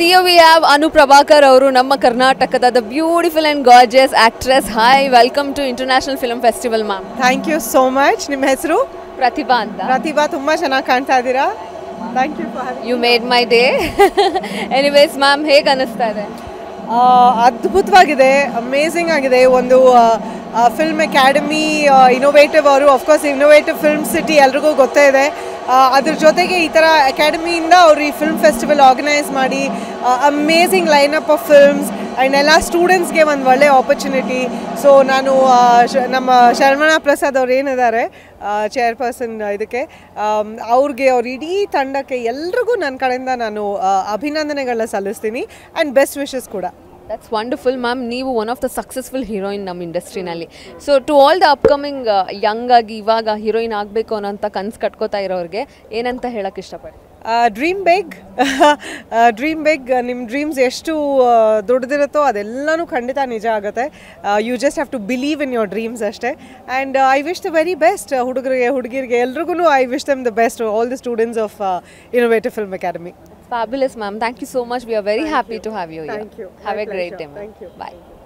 here we have Anu Prabhakar ಅವರು ನಮ್ಮ ಕರ್ನಾಟಕದ the beautiful and gorgeous actress hi welcome to international film festival ma'am thank you so much ನಿಮ್ಮ ಹೆಸರು ಪ್ರತಿಭಾ ಅಂತ ಪ್ರತಿಭಾ ತುಂಬ ಚೆನ್ನಾಗಿ ಕಾಣ್ತಾ ಇದ್ದೀರಾ thank you you made my day anyways ma'am ಹೇಗೆ ಅನ್ನಿಸ್ತಾ ಇದೆ ಅದ್ಭುತವಾಗಿದೆ ಅಮೇಝಿಂಗ್ ಆಗಿದೆ ಒಂದು ಫಿಲ್ಮ್ ಅಕಾಡೆಮಿ ಇನೋವೇಟಿವ್ ಅವರು ಅಫ್ಕೋರ್ಸ್ ಇನೋವೇಟಿವ್ ಫಿಲ್ಮ್ ಸಿಟಿ ಎಲ್ರಿಗೂ ಗೊತ್ತೇ ಇದೆ ಆ, ಅದ್ರ ಜೊತೆಗೆ ಈ ಥರ ಅಕಾಡೆಮಿಯಿಂದ ಅವರು ಈ ಫಿಲ್ಮ್ ಫೆಸ್ಟಿವಲ್ ಆರ್ಗನೈಸ್ ಮಾಡಿ amazing lineup of films and ಎಲ್ಲ ಸ್ಟೂಡೆಂಟ್ಸ್ಗೆ ಒಂದು ಒಳ್ಳೆ ಆಪರ್ಚುನಿಟಿ ಸೊ ನಾನು ಆ, ಶ- ನಮ್ಮ ಶರ್ಮಣಾ ಪ್ರಸಾದ್ ಅವ್ರು ಏನಿದ್ದಾರೆ ಚೇರ್ಪರ್ಸನ್ ಇದಕ್ಕೆ ಆಮ್, ಅವ್ರಿಗೆ ಅವ್ರ ಇಡೀ ತಂಡಕ್ಕೆ ಎಲ್ರಿಗೂ ನನ್ನ ಕಡೆಯಿಂದ ನಾನು ಆ, ಅಭಿನಂದನೆಗಳನ್ನ ಸಲ್ಲಿಸ್ತೀನಿ ಆ್ಯಂಡ್ ಬೆಸ್ಟ್ ವಿಶಸ್ ಕೂಡ ದಟ್ಸ್ ವಂಡರ್ಫುಲ್ ಮ್ಯಾಮ್ ನೀವು one of the successful heroine ನಮ್ಮ ಇಂಡಸ್ಟ್ರಿನಲ್ಲಿ so to all the upcoming young ಆಗಿ ಇವಾಗ ಹೀರೋಯಿನ್ ಆಗಬೇಕು ಅನ್ನೋಂಥ ಕನ್ಸು ಕಟ್ಕೋತಾ ಇರೋರಿಗೆ ಏನಂತ ಹೇಳಕ್ಕೆ ಇಷ್ಟಪಡ್ತೀನಿ ಡ್ರೀಮ್ ಬೇಗ್ ಡ್ರೀಮ್ ಬೇಗ್ ನಿಮ್ಮ ಡ್ರೀಮ್ಸ್ ಎಷ್ಟು ಆ, ದೊಡ್ಡದಿರುತ್ತೋ ಅದೆಲ್ಲನೂ ಖಂಡಿತ ನಿಜ ಆಗುತ್ತೆ you just have to believe in your dreams ಅಷ್ಟೇ and I wish the very best ಹುಡುಗರಿಗೆ ಹುಡುಗಿರಿಗೆ ಎಲ್ರಿಗೂ I wish them the best all the students of innovative film academy Fabulous, ma'am. Thank you so much. We are very happy to have you here. Thank you. Have My a great pleasure. day, ma'am. Thank you. Bye.